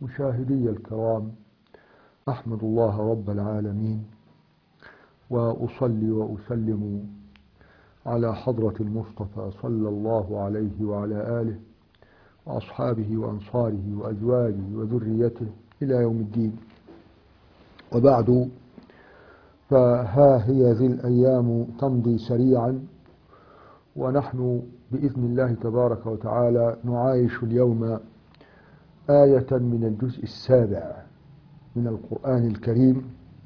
مشاهدي الكرام أحمد الله رب العالمين وأصلي وأسلم على حضرة المصطفى صلى الله عليه وعلى آله وأصحابه وأنصاره وأزواجه وذريته إلى يوم الدين وبعد فها هي ذي الأيام تمضي سريعا ونحن بإذن الله تبارك وتعالى نعايش اليوم آية من الجزء السابع من القرآن الكريم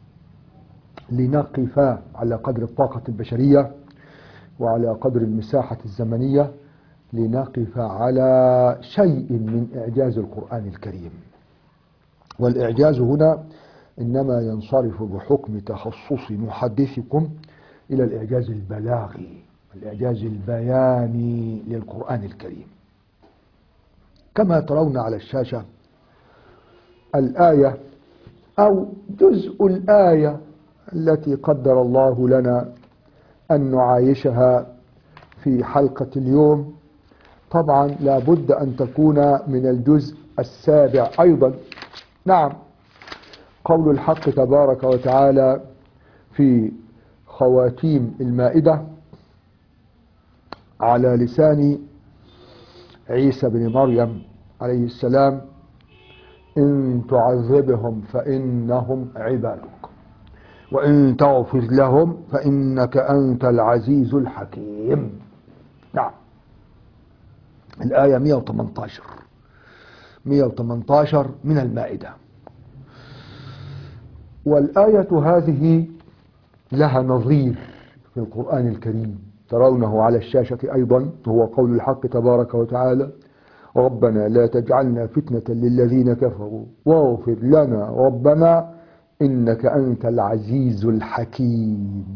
لنقف على قدر الطاقة البشرية وعلى قدر المساحة الزمنية لنقف على شيء من إعجاز القرآن الكريم والإعجاز هنا إنما ينصرف بحكم تخصص محدثكم إلى الإعجاز البلاغي الإعجاز البياني للقرآن الكريم كما ترون على الشاشة الآية أو جزء الآية التي قدر الله لنا أن نعايشها في حلقة اليوم طبعا لابد أن تكون من الجزء السابع أيضا نعم قول الحق تبارك وتعالى في خواتيم المائدة على لسان عيسى بن مريم عليه السلام إن تعذبهم فإنهم عبادك وإن تغفر لهم فإنك أنت العزيز الحكيم نعم الآية 118 118 من المائدة والآية هذه لها نظير في القرآن الكريم ترونه على الشاشة أيضا هو قول الحق تبارك وتعالى ربنا لا تجعلنا فتنة للذين كفروا واغفر لنا ربنا إنك أنت العزيز الحكيم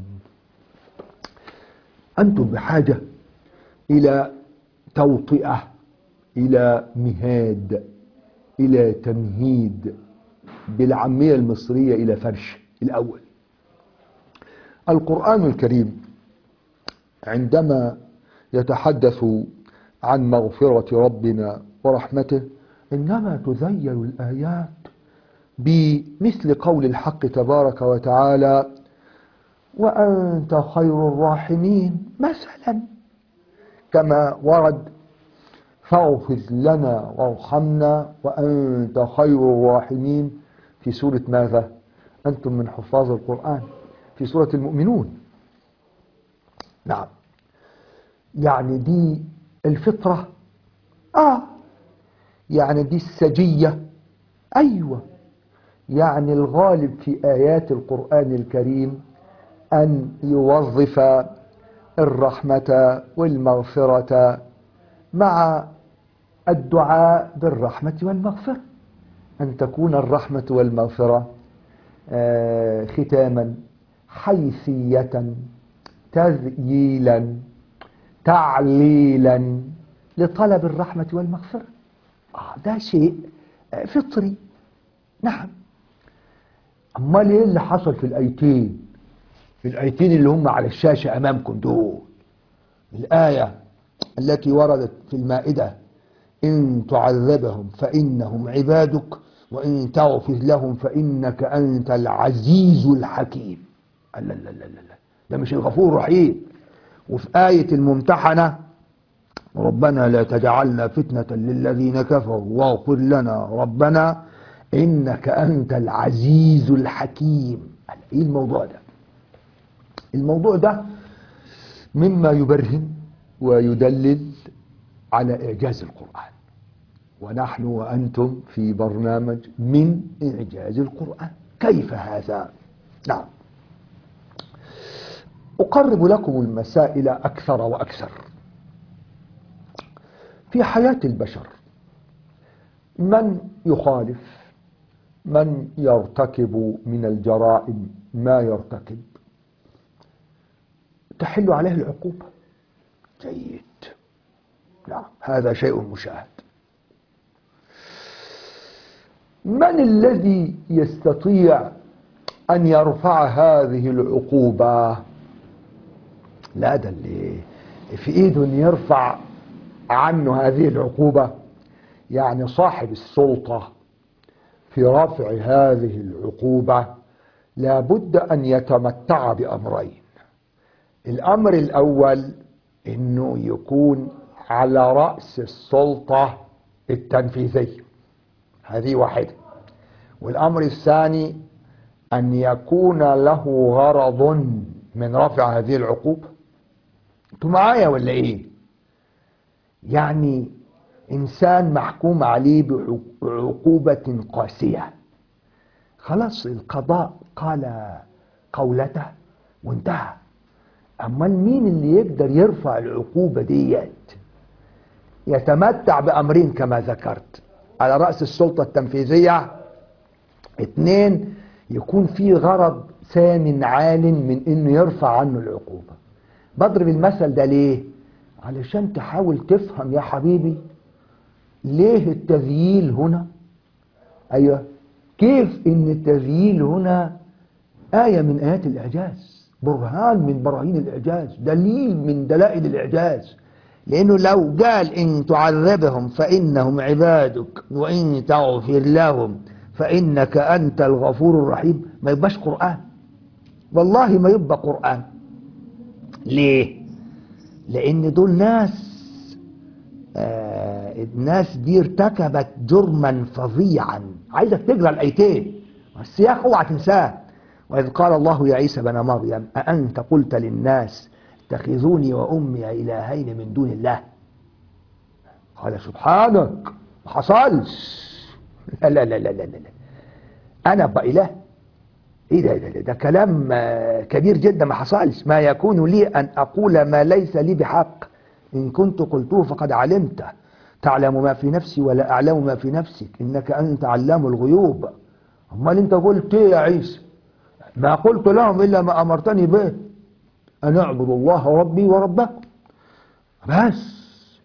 أنتم بحاجة إلى توطئة إلى مهاد إلى تمهيد بالعامية المصرية إلى فرش الأول القرآن الكريم عندما يتحدث عن مغفرة ربنا ورحمته إنما تذيل الآيات بمثل قول الحق تبارك وتعالى وأنت خير الراحمين مثلا كما ورد فاغفر لنا وارحمنا وأنت خير الراحمين في سورة ماذا أنتم من حفاظ القرآن في سورة المؤمنون نعم يعني دي الفطرة آه يعني دي السجية أيوة يعني الغالب في آيات القرآن الكريم أن يوظف الرحمة والمغفرة مع الدعاء بالرحمة والمغفرة أن تكون الرحمة والمغفرة آه ختاما حيثية تذييلا تعليلا لطلب الرحمة والمغفرة آه ده شيء فطري نعم أمال إيه اللي حصل في الآيتين في الآيتين اللي هم على الشاشة أمامكم دول الآية التي وردت في المائدة إن تعذبهم فإنهم عبادك وإن تغفر لهم فإنك أنت العزيز الحكيم لا لا لا لا لا ده مش الغفور الرحيم وفي آية الممتحنة ربنا لا تجعلنا فتنة للذين كفروا واغفر لنا ربنا إنك أنت العزيز الحكيم إيه الموضوع ده الموضوع ده مما يبرهن ويدلل على إعجاز القرآن ونحن وأنتم في برنامج من إعجاز القرآن كيف هذا؟ نعم أقرب لكم المسائل أكثر وأكثر في حياة البشر من يخالف من يرتكب من الجرائم ما يرتكب تحل عليه العقوبة جيد نعم هذا شيء مشاهد من الذي يستطيع أن يرفع هذه العقوبة لا ده اللي في ايده ان يرفع عنه هذه العقوبة يعني صاحب السلطة في رفع هذه العقوبة لابد أن يتمتع بأمرين الأمر الأول أنه يكون على رأس السلطة التنفيذية هذه واحدة والأمر الثاني أن يكون له غرض من رفع هذه العقوبة انتوا معايا ولا ايه يعني انسان محكوم عليه بعقوبة قاسية خلاص القضاء قال قولته وانتهى امال مين اللي يقدر يرفع العقوبة ديت يتمتع بامرين كما ذكرت على رأس السلطة التنفيذية اتنين يكون في غرض ثامن عال من انه يرفع عنه العقوبة بضرب المثل ده ليه علشان تحاول تفهم يا حبيبي ليه التذييل هنا ايوه كيف ان التذييل هنا آية من آيات الإعجاز برهان من براهين الإعجاز دليل من دلائل الإعجاز لأنه لو قال إن تعذبهم فإنهم عبادك وإن تغفر لهم فإنك أنت الغفور الرحيم ما يبقاش قرآن والله ما يبقى قرآن ليه لأن دول ناس آه الناس دي ارتكبت جرما فظيعا عايزك تقرا الايتين السياق اوعى تنساه واذ قال الله يا عيسى بن مريم اانت قلت للناس اتخذوني وامي الهين من دون الله قال سبحانك ما حصلش لا لا لا لا لا, لا. انا ابقى اله ايه ده, ده, ده, ده كلام كبير جدا ما حصلش ما يكون لي ان اقول ما ليس لي بحق ان كنت قلته فقد علمته تعلم ما في نفسي ولا اعلم ما في نفسك انك انت علام الغيوب امال انت قلت ايه يا عيسى ما قلت لهم الا ما امرتني به ان اعبدوا الله ربي وربكم بس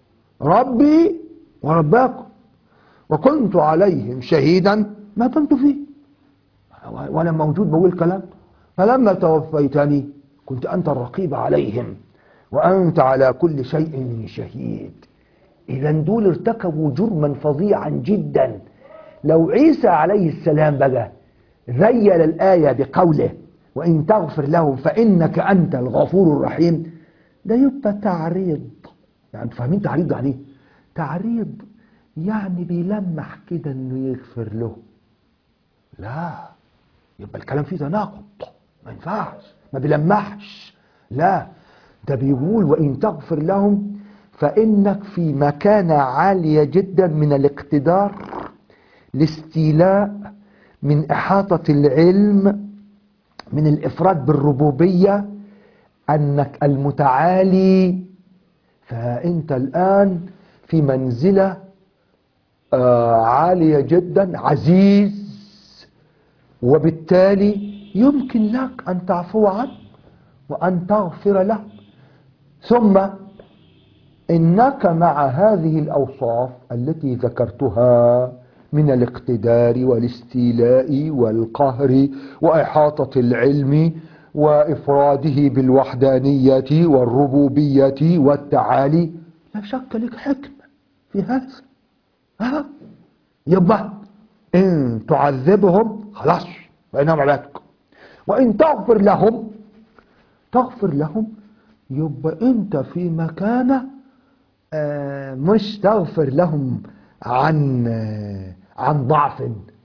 ربي وربكم وكنت عليهم شهيدا ما كنت فيه وانا موجود بقول كلام فلما توفيتني كنت انت الرقيب عليهم وانت على كل شيء شهيد اذا دول ارتكبوا جرما فظيعا جدا لو عيسى عليه السلام بقى ذيل الايه بقوله وان تغفر لهم فانك انت الغفور الرحيم ده يبقى تعريض يعني فاهمين تعريض يعني ايه تعريض يعني بيلمح كده انه يغفر له لا يبقى الكلام فيه تناقض ما ينفعش ما بيلمحش لا ده بيقول وإن تغفر لهم فإنك في مكانة عالية جدا من الاقتدار الاستيلاء من إحاطة العلم من الإفراد بالربوبية أنك المتعالي فأنت الآن في منزلة آه عالية جدا عزيز وبالتالي يمكن لك أن تعفو عنه وأن تغفر له ثم إنك مع هذه الأوصاف التي ذكرتها من الاقتدار والاستيلاء والقهر وإحاطة العلم وإفراده بالوحدانية والربوبية والتعالي لا شك لك حكمة في هذا ها يبقى إن تعذبهم خلاص فإنهم عبادك وإن تغفر لهم تغفر لهم يبقى أنت في مكانة آه مش تغفر لهم عن آه عن ضعف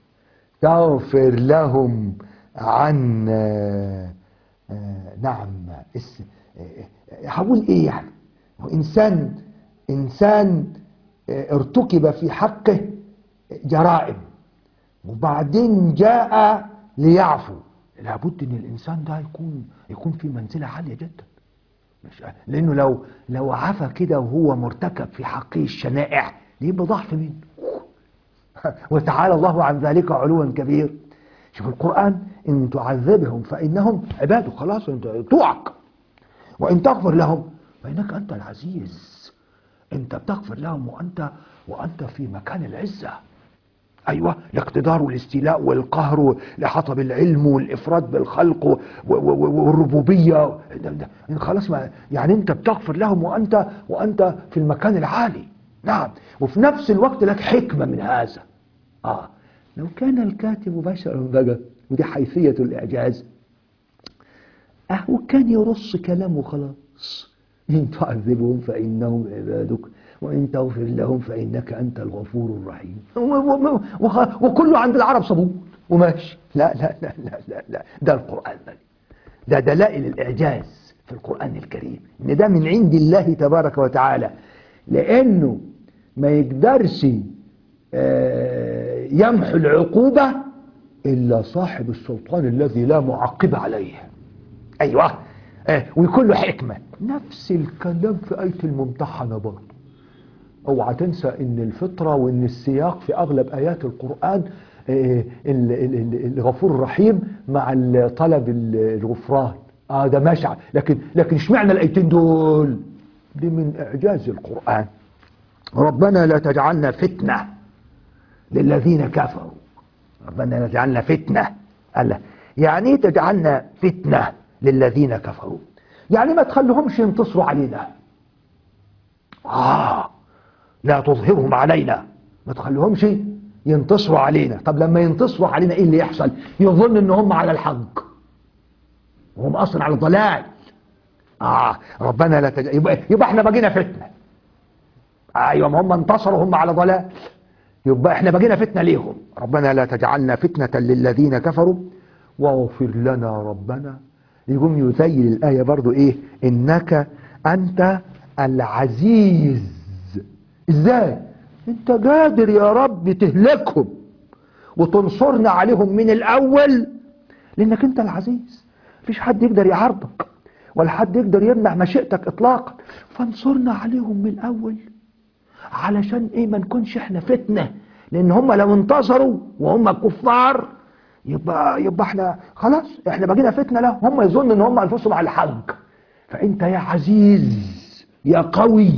تغفر لهم عن آه نعم هقول ايه يعني انسان انسان ارتكب في حقه جرائم وبعدين جاء ليعفو لابد ان الانسان ده يكون يكون في منزله عاليه جدا مش لانه لو لو عفى كده وهو مرتكب في حقه الشنائع يبقى ضعف منه وتعالى الله عن ذلك علوا كبير شوف القرآن إن تعذبهم فإنهم عباده خلاص أنت توعك وإن تغفر لهم فإنك أنت العزيز أنت بتغفر لهم وأنت وأنت في مكان العزة أيوة الاقتدار والاستيلاء والقهر والإحاطة بالعلم والإفراد بالخلق والربوبية خلاص ما يعني أنت بتغفر لهم وأنت وأنت في المكان العالي نعم وفي نفس الوقت لك حكمة من هذا آه لو كان الكاتب بشرا بقى ودي حيثية الإعجاز أهو كان يرص كلامه خلاص إن تعذبهم فإنهم عبادك وإن تغفر لهم فإنك أنت الغفور الرحيم و- و- وخ- وكله عند العرب صبور وماشي لا لا لا لا لا, لا. ده القرآن بقى ده دلائل الإعجاز في القرآن الكريم إن ده من عند الله تبارك وتعالى لأنه ما يقدرش آه، يمحو العقوبة إلا صاحب السلطان الذي لا معقب عليه أيوة آه، ويكون له حكمة نفس الكلام في آية الممتحنة برضه اوعى تنسى ان الفطرة وان السياق في اغلب ايات القرآن آه، ال- ال- ال- الغفور الرحيم مع ال- طلب ال- الغفران اه ده ماشي لكن لكن اشمعنى الايتين دول دي من اعجاز القرآن ربنا لا تجعلنا فتنة للذين كفروا ربنا لا تجعلنا فتنة قال يعني ايه تجعلنا فتنة للذين كفروا يعني ما تخليهمش ينتصروا علينا آه لا تظهرهم علينا ما تخليهمش ينتصروا علينا طب لما ينتصروا علينا ايه اللي يحصل يظن ان هم على الحق وهم اصلا على الضلال اه ربنا لا تج... يبقى, يبقى احنا بقينا فتنه ايوه ما هم انتصروا هم على ضلال يبقى احنا بقينا فتنه ليهم ربنا لا تجعلنا فتنه للذين كفروا واغفر لنا ربنا يقوم يذيل الايه برضو ايه انك انت العزيز ازاي انت قادر يا رب تهلكهم وتنصرنا عليهم من الاول لانك انت العزيز مفيش حد يقدر يعارضك ولا حد يقدر يمنع مشيئتك اطلاقا فانصرنا عليهم من الاول علشان ايه ما نكونش احنا فتنه لان هم لو انتصروا وهم كفار يبقى يبقى احنا خلاص احنا بقينا فتنه لهم هم يظنوا ان هم انفسهم على الحق فانت يا عزيز يا قوي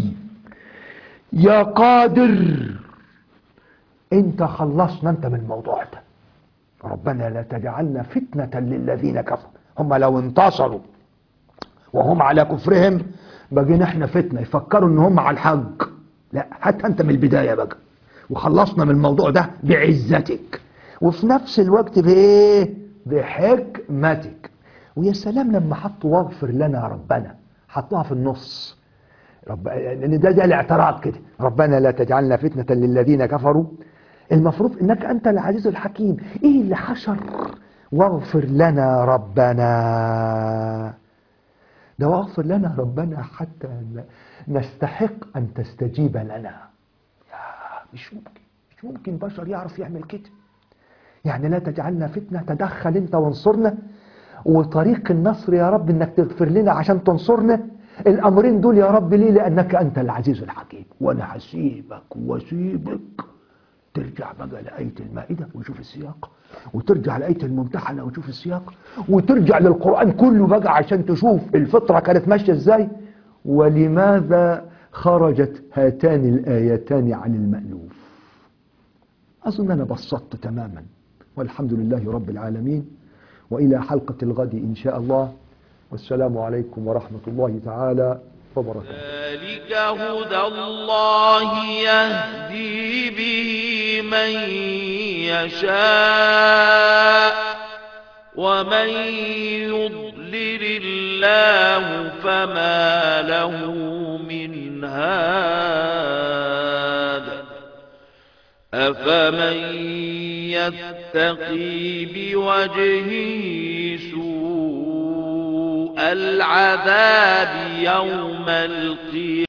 يا قادر انت خلصنا انت من الموضوع ده ربنا لا تجعلنا فتنة للذين كفروا هم لو انتصروا وهم على كفرهم بقينا احنا فتنة يفكروا ان هم على الحق لا حتى انت من البداية بقى وخلصنا من الموضوع ده بعزتك وفي نفس الوقت بايه بحكمتك ويا سلام لما حطوا واغفر لنا يا ربنا حطوها في النص رب... لان ده ده الاعتراض كده ربنا لا تجعلنا فتنة للذين كفروا المفروض انك انت العزيز الحكيم ايه اللي حشر واغفر لنا ربنا ده واغفر لنا ربنا حتى ن- نستحق ان تستجيب لنا يا مش ممكن مش ممكن بشر يعرف يعمل كده يعني لا تجعلنا فتنة تدخل انت وانصرنا وطريق النصر يا رب انك تغفر لنا عشان تنصرنا الامرين دول يا رب ليه لانك انت العزيز الحكيم وانا هسيبك واسيبك ترجع بقى لآية المائدة وشوف السياق وترجع لآية الممتحنة وشوف السياق وترجع للقرآن كله بقى عشان تشوف الفطرة كانت ماشية ازاي ولماذا خرجت هاتان الآيتان عن المألوف أظن أنا بسطت تماما والحمد لله رب العالمين وإلى حلقة الغد إن شاء الله والسلام عليكم ورحمة الله تعالى وبركاته ذلك هدى الله يهدي به من يشاء ومن يضلل الله فما له من هاد أفمن يتقي بوجهه سوء العذاب يوم القيامة